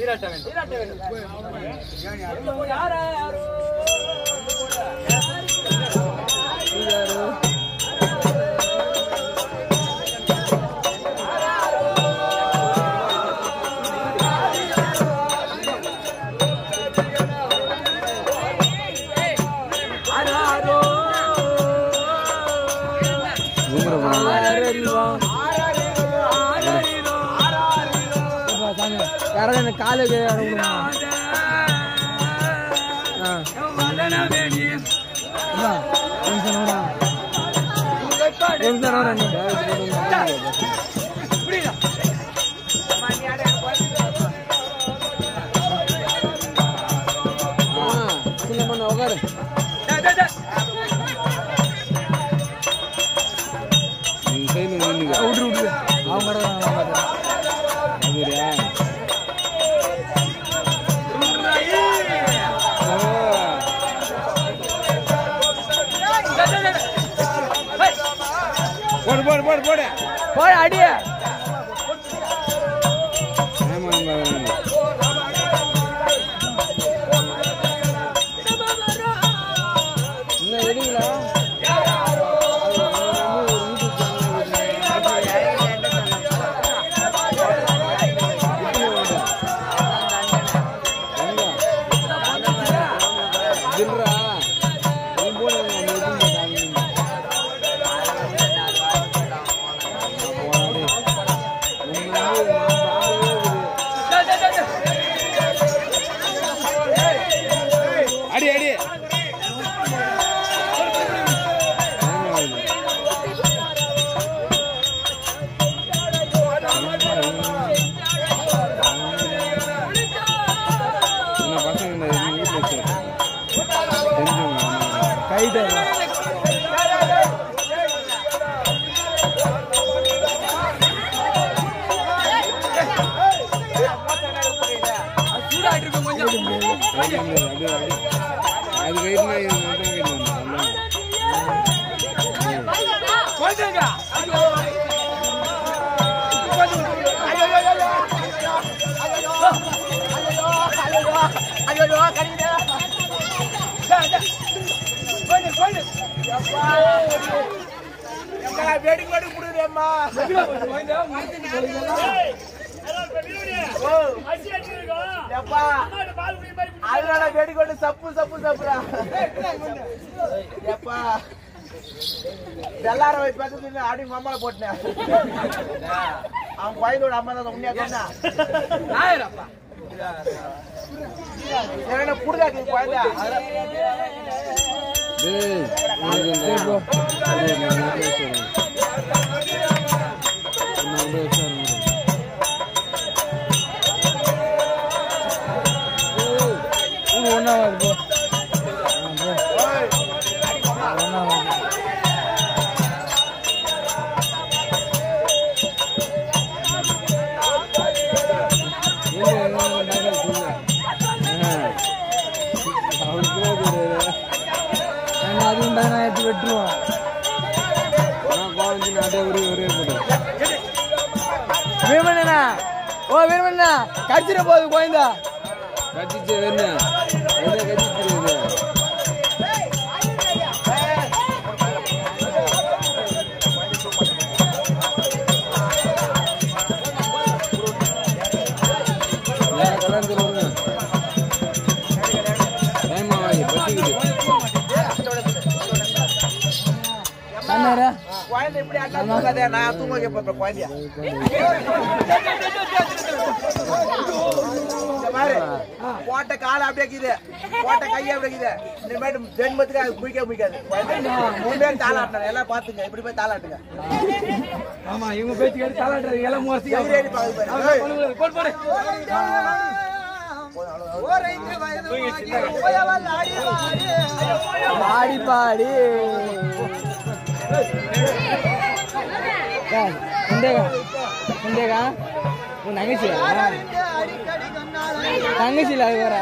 நீராட்ட வேண்டும் நீராட்ட வேண்டும் யாரா யாரோ யாராவது எனக்கு காலுக்கு உட்காரு விட்ரு விட்ரு அவங்க போடு போடு போடு போடு போய் அடிய ஆமா ஆமா ஆமா. இன்னும் எடுங்களா தில்றா நீ போடு நம்ம இது பண்ணி அடி அடி என்ன பசங்க இந்த வீட்டில் வச்சு தெரிஞ்சவங்க கைட்டு அது கைட்டு மட்டும் கைட்டு அதனால வெடிக்கொண்டு சப்பு சப்பு சப்புறா எப்பா எல்லாரும் போய் பக்கத்துல அடி மம்மால போட்டேன் அவன் குழந்தையோட அம்மா தான் உண்மையா சொன்னா என்ன புடுதாக்கு குழந்தை டேய் இது இந்த இது நான் வீட்ல வச்சிடுறேன். நான் அப்படியே வச்சிடுறேன். ஒன்னாவது போ ஒன்னாவது அவருக்கு தான் தெரியாது. அதுவும் தான் எடுத்து வெட்டுருவோம் நான் குழந்தை நான் அப்படியே ஒரே ஒரே போடு வீரமண்ணா ஓ வீரமண்ணா கடிச்சிட போகுது குழந்தை கட்டிச்சு என்ன என்ன கட்டிச்சிருக்குது வேற கலர் சொல்லுங்க ஏமா வாங்கி பத்திக்குது அண்ணாரா குழந்தை இப்படி அண்ணா தூங்காதே நான் தூங்க வைக்க போறேன் குழந்தைய இந்த மாதிரி போட்ட காலை அப்படியே இருக்குது போட்ட கையை அப்படியே இருக்குது இனிமேட்டு ஜென்மத்துக்கு அது குளிக்க முடிக்காது மூணு பேர் தாளாட்டினாங்க எல்லாம் பாத்துங்க இப்படி போய் தாளாட்டுங்க ஆமா இவங்க பேச்சு கேட்டு தாளாட்டுறது எல்லாம் மோசி எதிரேறி பாக்குது பாரு. போடு போடு பாடி பாடி குண்டேகா குண்டேகா உன் தங்கச்சி தங்கச்சியில் அது வர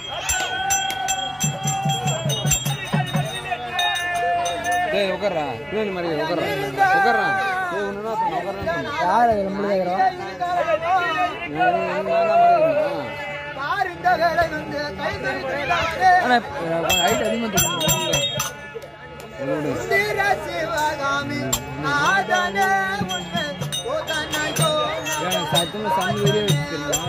டேய் உட்கார்றா பின்னாடி மாதிரி உட்கார்றா உட்கார்றா டேய் ஒண்ணுனா பண்ண உட்கார்றா யார் அது நம்மளுக்கு நான் தான் மாதிரி இந்த வேலை வந்து கை தடுக்கிறாரே ஆனா ஹைட் அதிகமாக தெரியும் சுந்தர சிவகாமி நாதனே உன்னை சோதனையோ சத்தமாக சாமி வீடியோ வச்சுருக்கலாம்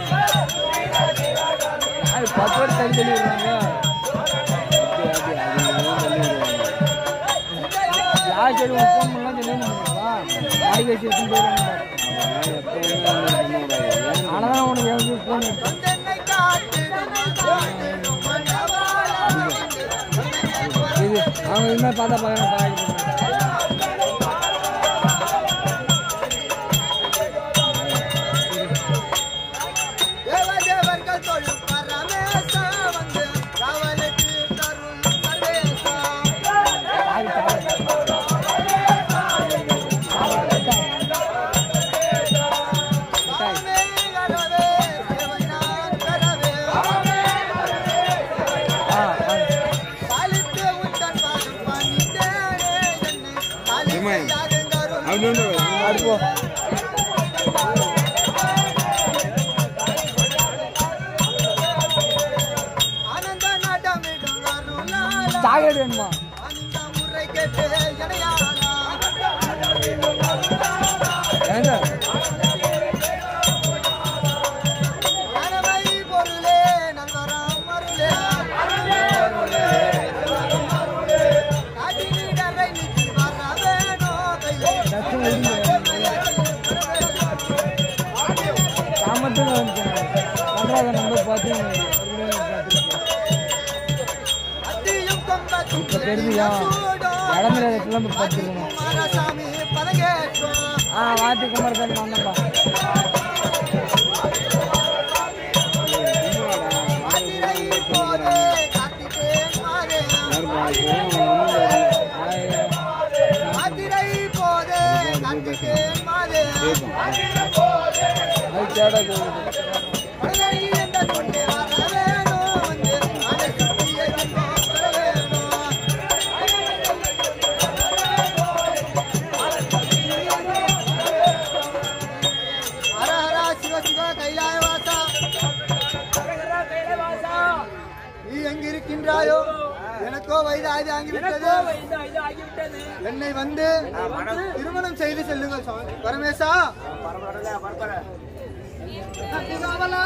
யாரு பத்து பேர் தள்ளி தள்ளி விடுறாங்க அப்படி, அப்படி, அது எல்லாம் தள்ளி விடுவாங்க. யார் சரி உன் ஃபோன் பண்ணலாம் சொல்லி நாளைக்கு வச்சு எடுத்துன்னு போயிடுவாங்க ஆனால் தான் உனக்கு எவ்வளோ ஃபோன் எடுத்து தன்னை காத்திடும் காத்திடும் மன்னவாள இது அவங்க இது மாதிரி பார்த்தா பார்க்கணும் தேவதேவர்கள் தொழும் பரமேசா வந்து கவலைக்கு தருள் சர்வேசா சாமி கரவே தேவனார் கரவே பாலித்து உந்தன் பாதம் பணிந்தேனே என்னை பாலித்து யாருங்கருள் அடுப்போ ஆனந்த நாட்டமிடும் அருளாளா சாகேடு வேணுமா அந்த முறை கேட்டு இணையானா ஏங்க அறவை பொருளே நல்வரம் அருளே காட்டினிடரை நிற்கி வர வேணோ கையே சாமத்தில் பண்ணுறாங்க நம்ம பார்த்து அத்தியும் கொம்பத்தும் தெரியுதா? இடமில்ல இடத்துல பார்த்துருக்கணும் குமாரசாமி பதங்கேற்றோம் ஆ வாத்தி குமார் பேர் மாமப்பா அதிரை போதே காத்திட்டேன் மாறே அதிரை போதே காத்திட்டேன் மாறே அது தேட போகுது பழகி என்ற கொண்டே வர வேணும் வந்து அதை சுற்றி எங்கும் வர வேணும் ஹர ஹர சிவ சிவ கைலாய வாசா நீ எங்கிருக்கின்றாயோ எனக்கோ வயது ஆயுது ஆகிவிட்டது என்னை வந்து திருமணம் செய்து செல்லுங்கள் சுவாமி. பரமேசா கத்திகாவலா?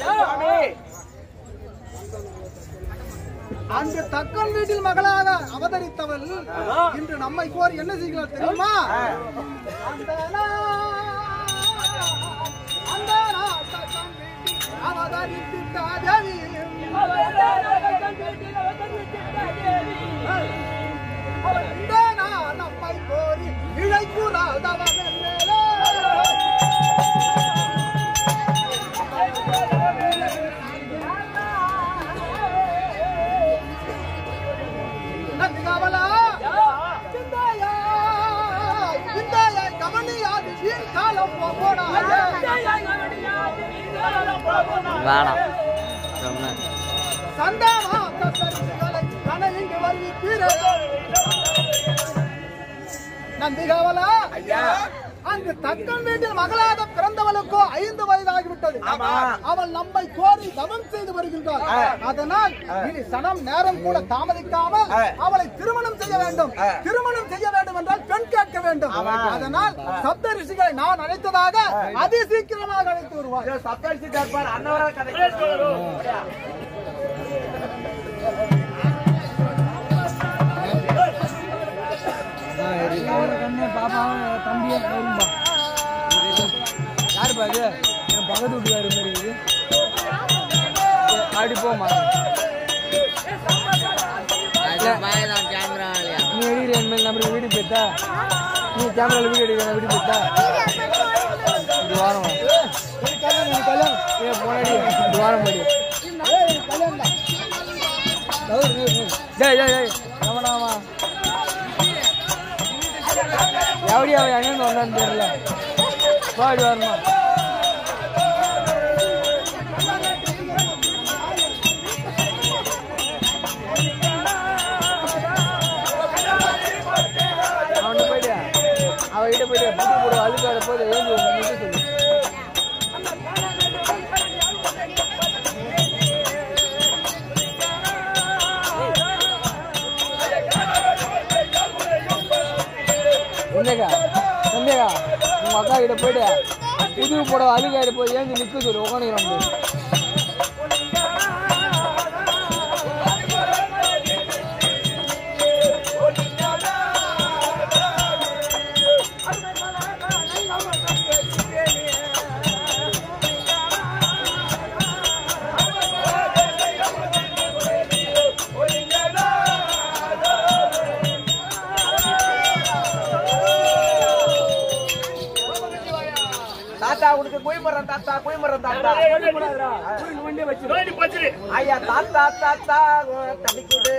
அன்று தக்கன் வீட்டில் மகளாக அவதரித்தவள் இன்று நம்மை கோரி என்ன செய்கிறார் தெரியுமா அந்த நாள், அந்த நாள் தக்கன் வீட்டில் அவதரித்திட்ட தேவி. அவள் இந்த நாள் நம்மை கோரி இழைக்குறாதவன் மேலே நந்திகாவலா சிந்தாயா சிந்தாயா கவனியாது வீண் காலம் போனா வேணாம் ரொம்ப சந்தானா கத்தரிகளை கன இங்கு வருவித்தீரே நந்திகாவலா ஐயா அங்கு தக்கன் வீட்டில் மகளாக பிறந்தவளுக்கோ ஐந்து வயதாகிவிட்டது ஆமா. அவள் நம்மை கோரி தவம் செய்து வருகின்றாள் ஆ. அதனால் இனி சனம் நேரம் கூட தாமதிக்காமல் ஆ. அவளை திருமணம் செய்ய வேண்டும் ஆ. திருமணம் செய்ய வேண்டும் என்றால் பெண் கேட்க வேண்டும் ஆமா. அதனால் சப்த ரிஷிகளை நான் அழைத்ததாக அதி சீக்கிரமாக அழைத்து வருவார் ஐயோ, சப்தரிசி தர்பார் அன்னவரா கதை கண்ணு பாப்பாவும் தம்பியும் வரும்பா யாருப்பா இது என் பக்கத்து வீட்டுக்காரு மாதிரி இது அப்படி போமா நீ எடுக்கிற என் மேல் நம்பர் வீடு போயிட்டா நீ கேமரால வீடியோ எடுக்கிற வீடு போயிட்டா இது வாரம் வா. ஏ போனாடி இது வாரம் போடி டேய் டேய் டேய் கவனமா எப்படி அவன் எங்கேருந்து வந்தான்னு தெரியல பாடி வருமா அவன்கிட்ட போயிட்டு அவகிட்ட போயிட்டு புட்டு போடு அழுக்காத போது எழுந்து வந்து சொல்லு கிட்ட போயிட்டு புது போட அழுகாயிட்டு போய் ஏஞ்சி நிக்க சொல்லு உட்காந்துக்கிறான் தாத்தா உனக்கு குயமரம் தாத்தா குயமரம் தாத்தா ஐயா தாத்தா தாத்தா தண்ணி கொடு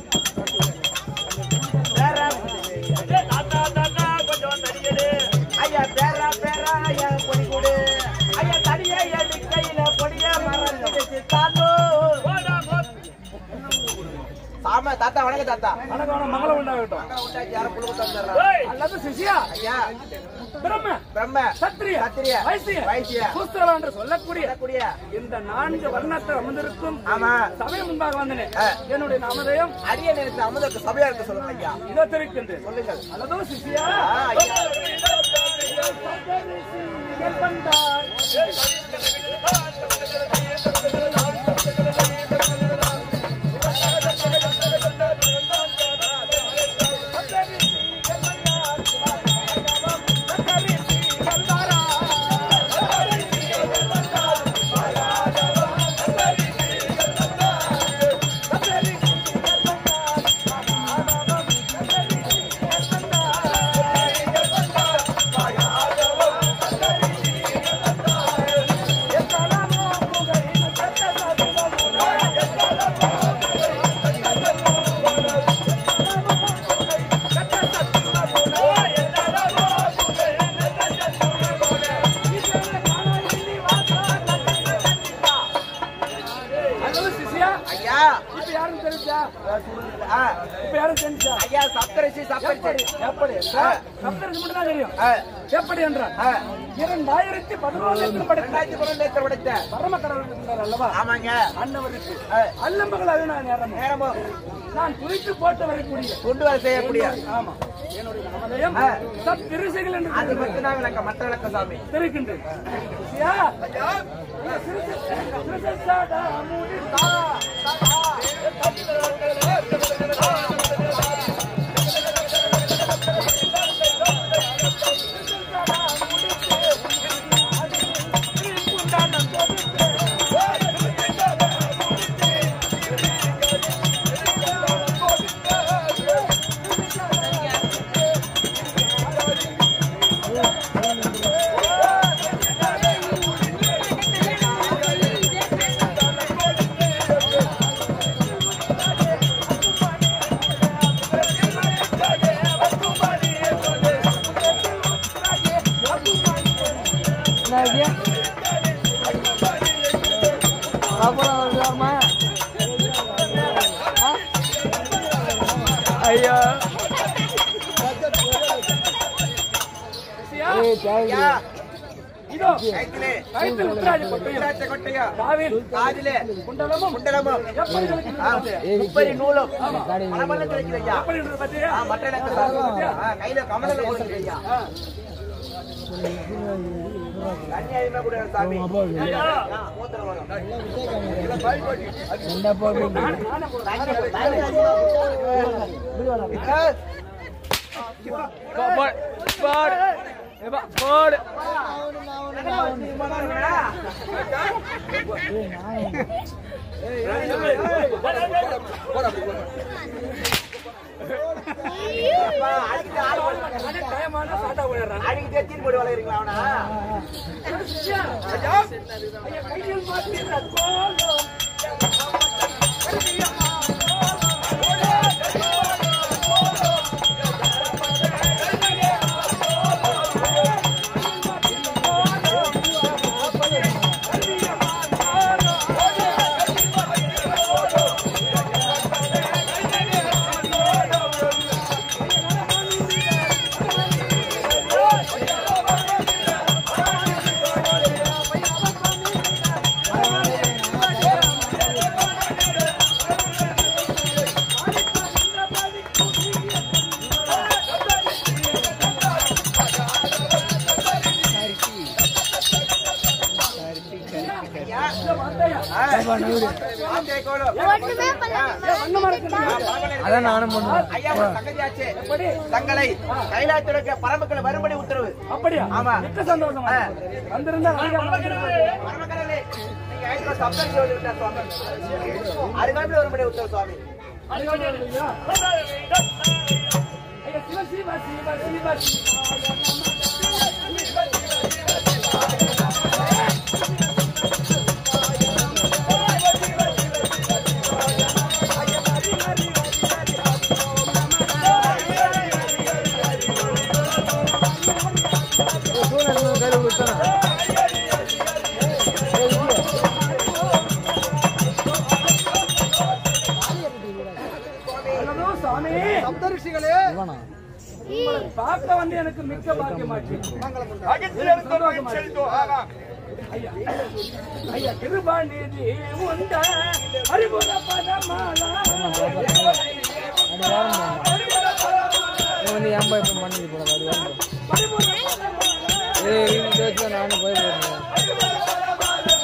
பேரா ஐயா பேரா பேரா ஐயா பொடி கொடு ஐயா தடியா என் கையில பொடியா மரம் வச்சு தாத்தோ ஆமா தாத்தா வணக்கம் தாத்தா மங்களம் உண்டாகட்டும் அக்கா உண்டாச்சு யாரும் புழுகு தந்துடுறா அல்லது சிசியா ஐயா பிரம்ம பிரம்ம சத்திரிய சத்திரிய வைசிய வைசிய சூஸ்திரவா என்று சொல்லக்கூடிய கூடிய இந்த நான்கு வர்ணத்தில் அமர்ந்திருக்கும் ஆமா சபை முன்பாக வந்தனே ஆ. என்னுடைய நாமதயம் அரிய நேரத்தில் அமுதற்கு சபையா இருக்க சொல்லுங்க ஐயா இதோ தெரிவிக்கின்றேன் சொல்லுங்கள் அல்லதோ சிசியா ஆ, ஐயா அல்லது சிசியா ஐயா இப்ப யாரும் தெரிஞ்சா ஆ, இப்ப யாரும் தெரிஞ்சா ஐயா சப்தரிசி சப்தரிசி எப்படி சப்தரிசி மட்டும் தான் தெரியும் ஆ, எப்படி என்றால் ஆ, இரண்டாயிரத்தி பதினொன்று படைத்த ரெண்டாயிரத்தி பதினொன்று படைத்த பரம கடவுள் இருந்தார் அல்லவா ஆமாங்க அன்னவருக்கு ஆ, அல்லம்பகல் அது நான் நேரம் நேரமும் நான் துணித்து போட்டு வரக்கூடிய கொண்டு வர செய்யக்கூடிய ஆமா என்னுடைய நாமதயம் ஆ. சத் திருசைகள் என்று அது பத்தி நான் விளக்கம் மற்ற விளக்கம் சாமி தெரிவிக்கின்றேன் சிசியா, இந்த சிறுசை- சிறுசை சாடா முடித்தா, ஐயா சிசியா, ஐயா இதோ கைத்திலே கழுத்தில் உத்திராஜ கொட்டையும் உத்திராட்ச கொட்டையும் காவில் காதிலே குண்டலமும் குண்டலமும் எப்படி இருக்கிறது ஆ, முப்பரி நூலும் மணமல்ல கிடைக்குது ஐயா எப்படி இருக்கிறது பார்த்தியா? ஆ, மற்ற இடத்துல சாமி. ஆ, கையில கமலில் போட்டுருக்கு ஐயா ஆ. தண்ணி அதிகமா கூட சாமி ஐயா, ஆ, மூத்திரம் வரும். நானே- நானே போடுறேன். போடு, போடு. ஏப்பா, போடு. அடிக்கிட்டு ஆள் போடு. நானே டயமான சாட்டா போயிடுறேன். அடிக்கிட்டு எத்தீன் போடு வளர்றீங்களா அவனா ஐயா, கையில் மாட்டின கோலம். நூறு ஆந்தை கோலம் ஒண்ணுமே பண்ணல அதான் நானும் பண்ணுவேன் ஐயா ஒரு தகுதியாச்சு தங்களை கைலாயத்துடைய பரம்புக்களை வரும்படி உத்தரவு அப்படியா ஆமா மிக்க சந்தோஷம் வந்திருந்தா பரமக்கடலே நீங்க ஐந்து ரூபாய் சப்தம் சொல்லி விட்டார் சுவாமி அதுக்காக வரும்படி உத்தரவு சுவாமி ஐயா, சிவ சிவ சிவ சிவ சூழல் கையில் கொடுத்தானே ஹலோ சாமி சப்தரிஷிகளே உங்களை பார்க்க வந்து எனக்கு மிக்க பாக்கியமாச்சு ஐயா ஐயா கிருபாநிதி உண்ட அறிவுர பதமாலா அது வாரம் இது வந்து ஏன் போய் இப்போ பண்ணிட்டு போனது அது வாரம் ஏய் இந்த வச்சு நானும் போய் போயிருந்தேன்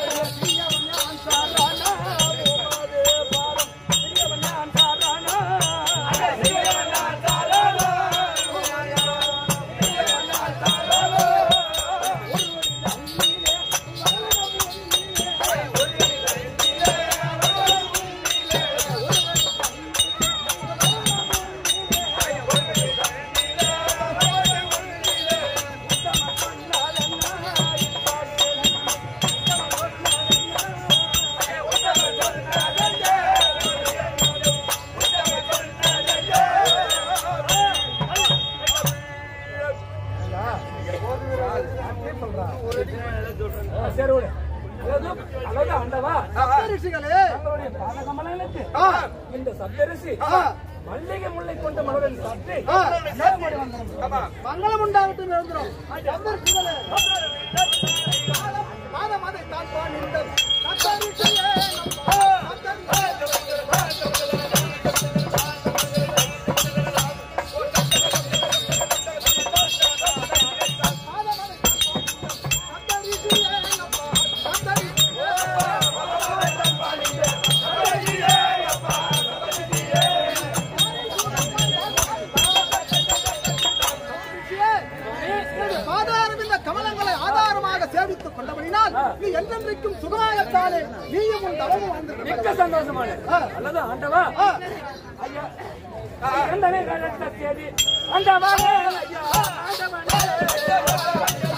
சரி விடு. அதாவது அதாவது ஆண்டவா சப்தரிஷிகளே தங்களுடைய பாதகமலங்களுக்கு ஆ, இந்த சப்தரிசி ஆ, மல்லிகை முல்லை கொண்ட மலரில் சாப்பிட்டு ஆ. நேர்மறை வந்தனம். மங்களம் உண்டாகட்டும் எழுதுறோம் சப்தரிஷிகளே மாதம் அதை தாழ்வான் இந்த சப்தரிஷியே ஆதாரம் இந்த கமலங்களை ஆதாரமாக சேவித்துக் கொண்டபடினால் நீ என்றென்றைக்கும் சுகமாகத்தானே நீயும் உன் தவமும் வந்து மிக்க சந்தோஷமான அல்லது ஆண்டவா ஐயா எந்தனை கழட்ட தேதி ஆண்டவா ஐயா ஆண்டவனே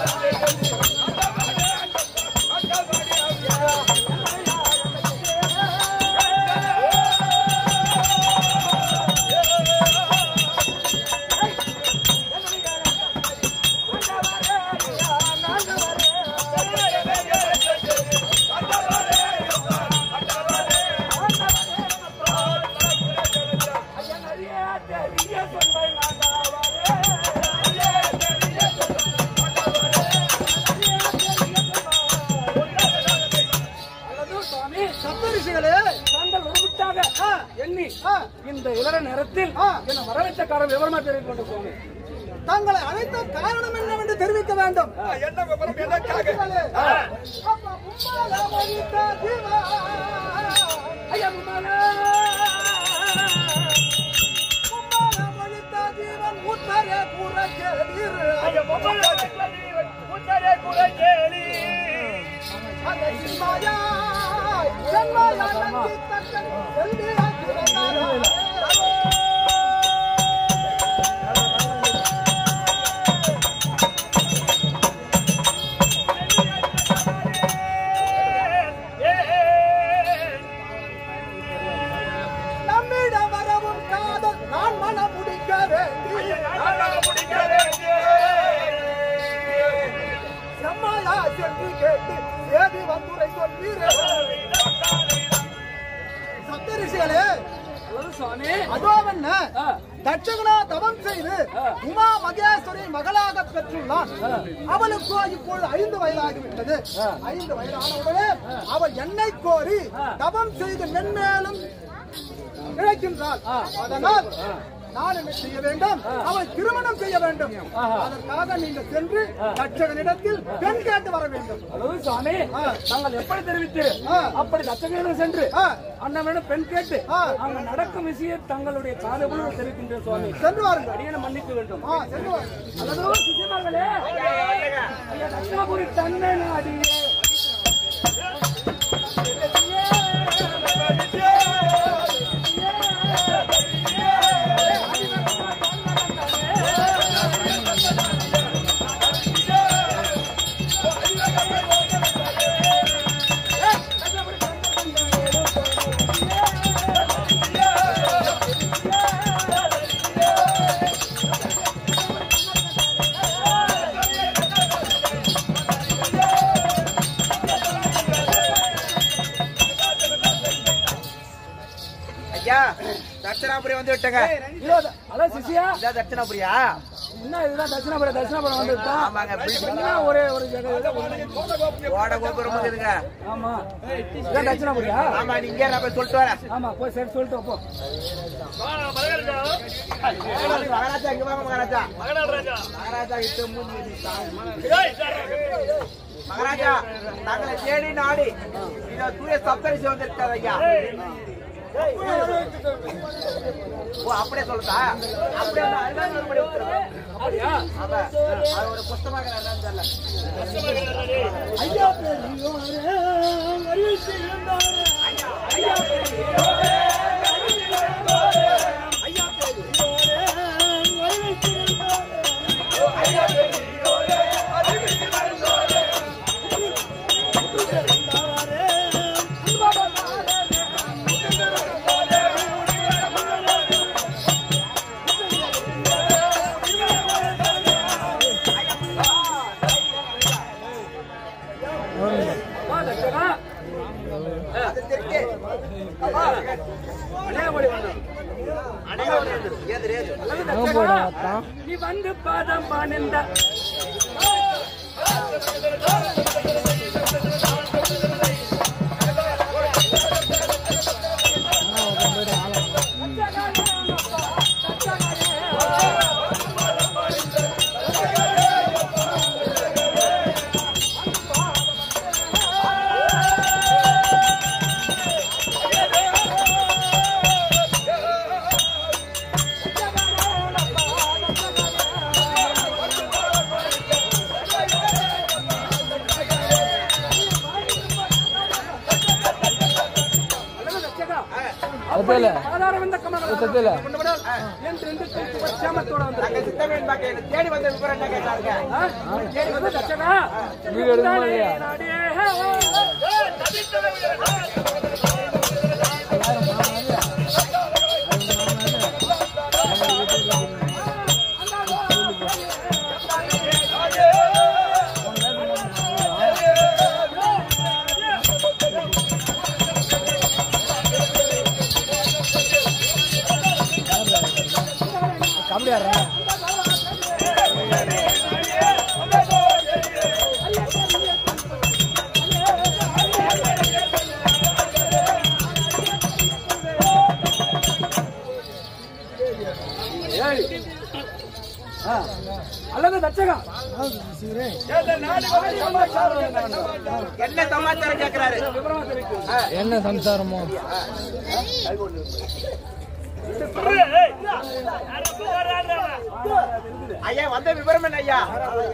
அல்லது சுவாமி சப்தரிஷிகளே தாங்கள் ஒருமிட்டாக எண்ணி ஆ, இந்த இளர நேரத்தில் ஆ. என்ன வரவேற்ற காரணம் விவரமா தெரிவித்து கொண்டு சுவாமி தங்களை அழைத்த காரணம் என்னவென்று தெரிவிக்க வேண்டும் சப்தரிஷிகளே, அப்பா, உம்மால மொழித்த ஜீவா. ஐயா முன்னாலே. உம்மால மொழித்த ஜீவன் உத்தரே கூற கேளீர். அந்த சின்மாயாய், சென்மாயாய் நஞ்சி தக்கன் செல்வியாய் பிறந்தாரே. நம்மிடம் வரவும் காதல் நான் மனம் முடிக்க வேண்டி செம்மாயா சென்று கேட்டு சேதி வந்துரை சொல்வீரே சப்தரிஷிகளே அல்லது சுவாமி அதோவென்ன ஆ. தட்சகனா தவம் செய்து உமா மகேஸ்வரி மகளாக பெற்றுள்ளான் அவளுக்கோ இப்பொழுது ஐந்து வயதாகிவிட்டது ஐந்து வயதானவுடனே அவள் என்னை கோரி தவம் செய்து மென்மேலும் இழைக்கின்றாள் அதனால் நான் என்ன செய்ய வேண்டும் அவளை திருமணம் செய்ய வேண்டும் அதற்காக நீங்கள் சென்று தட்சகனிடத்தில் பெண் கேட்டு வர வேண்டும் அதாவது சுவாமி நாங்கள் எப்படி தெரிவித்து ஆ. அப்படி தச்சகையிடம் சென்று ஆ. அண்ணனிடம் பெண் கேட்டு ஆ. அங்க நடக்கும் விஷயம் தங்களுடைய காதபுரம் தெரிவிக்கின்ற சுவாமி சென்று வாருங்கள் அடியனை மன்னிக்க வேண்டும் ஆ, சென்று வாருங்கள் அல்லதோ சிசிமார்களே ஐயா தட்சிணாபுரி தன்னை நாடியே ஐயா தட்சணாபுரி வந்து விட்டங்க இதோ அதான் சிசியா இதான் தட்சணாபுரியா என்ன இதுதான் தட்சிணாபுரி தட்சிணாபுரம் வந்துட்டா ஆமாங்க இப்படி என்ன ஒரே ஒரு ஜெக- இது ஒண்ணு. ஓட கோபுரம் இருக்குங்க ஆமா இதான் தட்சிணாபுரியா ஆமா நீங்க நான் போய் சொல்லிட்டு வரேன் ஆமா போய் சரி சொல்லிட்டு போ மகாராஜா இங்க வாங்க மகாராஜா மகாராஜா கிட்ட மூஞ்சி வச்சு சாவு. மகாராஜா நாங்களை தேடி நாடி இதோ தூய சப்தரிசி வந்திருக்காரு ஐயா ஓ அப்படியே சொல்லுதா அப்படியே வந்து அதுதான் மறுபடி உத்தரவு. அப்படியா ஆமா அது ஒரு புஸ்தமாக என்னன்னு தெரியல வா தட்சணா அது தெற்கு அடையாமொழி வேண்டாம் ஏது ஏது அல்லது போடா தட்சணா அத்தான் நீ வந்து பாதம் பானிந்த அல்லது தட்சகா சத்தியில ஆதாரம் இந்த கமலம் சத்தியில என்று என்று கிறிஸ்துவ சேமத்தோட வந்து அங்க சித்தமேன் பாக்க எனக்கு தேடி வந்த விவரம் என்ன கேட்டாருங்க தட்சகா வீடியோ எடுக்குமா இல்லையா நாடியே கபடி ஆடுறேன் அல்லது தட்சகா என்ன சமாச்சாரம் கேக்குறாரு என்ன சம்சாரமோ ஐயா வந்த விவரம் என்ன ஐயா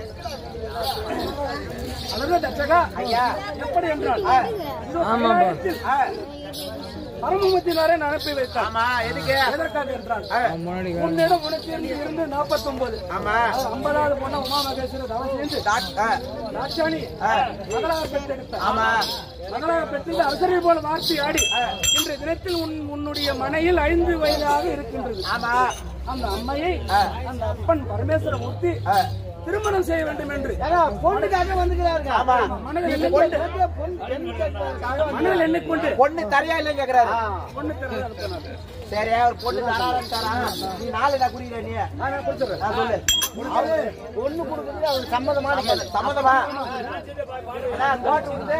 அல்லது தட்சகா ஐயா எப்படி என்றால் இதோ ஆமாப்பா. கைலாயத்தில் ஆ, பரமமத்தினாரே அனுப்பி வைத்தார் ஆமா எதுக்கு எதற்காக என்றால் ஆ, அவன் முன்னாடி காணோம். உன்னிடம் உனக்கு இருந்து இருந்து நாற்பத்தொன்பது ஆமா ஐம்பதாவது பொண்ணா உமா மகேஸ்வரர் தவம் சேர்ந்து டாக்- ஆ, ராட்சாணி ஆ, மகளாக பெற்றெடுத்தார் ஆமா மகளாக பெற்று அரசரை போல வார்த்தை ஆடி இன்றைய தினத்தில் உன் உன்னுடைய மனையில் ஐந்து வயதாக இருக்கின்றது ஆமா அந்த அம்மையை அந்த அப்பன் பரமேஸ்வரமூர்த்தி ஆ, திருமணம் செய்ய வேண்டும் என்று பொண்ணுக்காக வந்துக்கிறாருங்க ஆமா மனதில் எண்ணிக்கொண்டு மனதில் எண்ணிக்கொண்டு பொண்ணு தரையா இல்ல கேக்குறாரு பொண்ணு திறந்து அனுப்பினார் சரி ஒரு பொண்ணு தராரா நீ நாலு நான் குறிக்கிற நீ நான் சொல்லு பொண்ணு கொடுக்குறது அவருக்கு சம்மதமா சம்மதம். சம்மதமா அண்ணா, கோட்டு விடுது.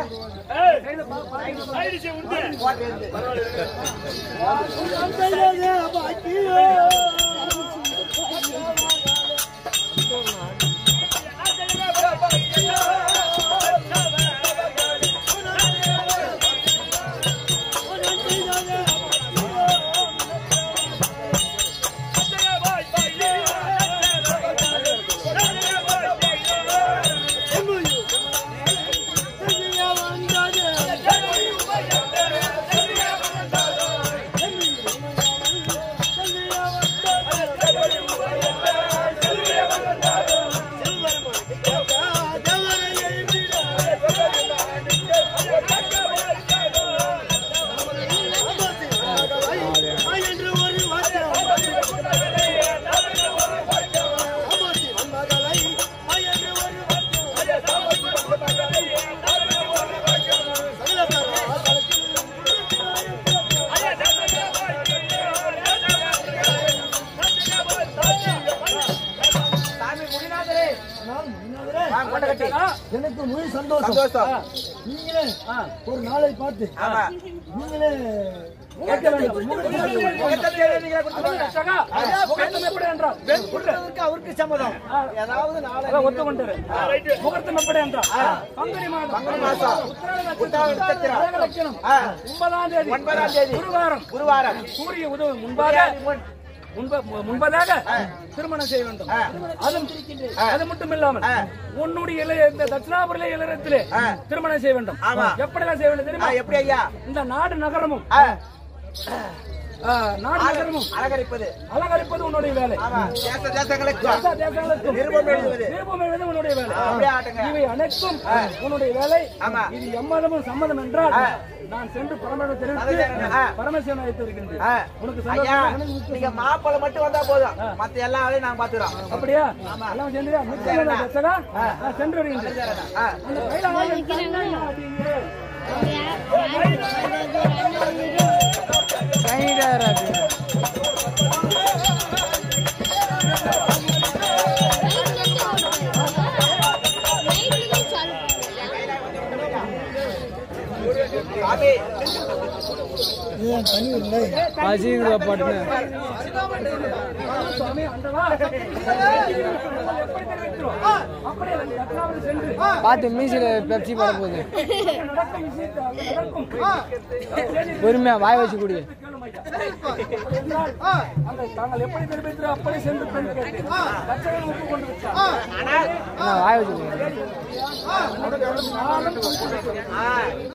கோட்டு இருக்கு. பாட்டி எனக்கு முழு சந்தோஷம் சந்தோஷம் நீங்களே ஒரு நாளை பார்த்து ஆமா நீங்களே கேட்க வேண்டும். முகத்தை தேடி நீங்களே கொடுத்துருவாங்க. சகா, முகூர்த்தம் எப்படி என்றால் வெண் புல்லு. அவருக்கு அவருக்கு சம்மதம் ஏதாவது நாளை அதான் ஒத்துக்கொண்டாரு. முகூர்த்தம் எப்படி என்றால் பங்குனி மாதம் பங்குனி மாசம். உத்திராட உத்திராட நட்சத்திரம். நட்சத்திரம். கிரக லட்சணம். ஆ. ஒன்பதாம் தேதி ஒன்பதாம் தேதி. குருவாரம் குருவாரம் சூரிய உதவி முன்பாக முன்ப- முன்பதாக திருமணம் செய்ய வேண்டும் அது அது மட்டும் இல்லாமல் உன்னுடைய இளைய இந்த தட்சிணாபுரியில இளையத்திலே திருமணம் செய்ய வேண்டும் ஆமா. எப்படிலாம் செய்ய வேண்டும் ஆ, தெரியுமா எப்படி ஐயா இந்த நாடு நகரமும் ஆ, ஆ, நாடு நகரமும் அலங்கரிப்பது அலங்கரிப்பது உன்னுடைய வேலை ஆமா தேச தேசங்களுக்கு எல்லா தேசங்களுக்கும் நிருபம் எழுதுவது. நிருபம் எழுதுவது உன்னுடைய வேலை அப்படியே ஆட்டுங்க. இவை அனைத்தும் உன்னுடைய வேலை ஆமா. இது எம்மதமும் சம்மதம் என்றால் நான் சென்று பரமேஸ்வரன் தெரிவித்து ஆ. பரமேஸ்வரன் வைத்து இருக்கின்றேன் ஆ. உனக்கு ஐயா சந்தோஷம் நீங்க மாப்பிள்ளை மட்டும் வந்தா போதும் மத்த எல்லா வேலையும் நாங்க பாத்துக்கிறோம் அப்படியா எல்லாம் சென்றியா முக்கியமான தசகா நான் சென்று வருகின்றேன் ஆ. அந்த கைலாயம் கண்ணாடியே. கைடாரா சாமி பசிங்க பாட்டுன்னு சுவாமி, அண்டவா. எப்படி தெரிவிக்கிறோம்? அப்படியே அந்த தட்சிணாபுரி சென்று பார்த்து மீசில பெப்சி போட போகுது நடக்கும் விஷயத்தை அங்கு நடக்கும் பொறுமையா வாய் வச்சு குடி என்றால், அந்த தாங்கள் எப்படி தெரிவிக்கிறோம் அப்படி சென்று பெண் கேட்டு தட்சகன் ஒப்புக்கொண்டு விட்டார். வாய் வச்சு குடி ஆ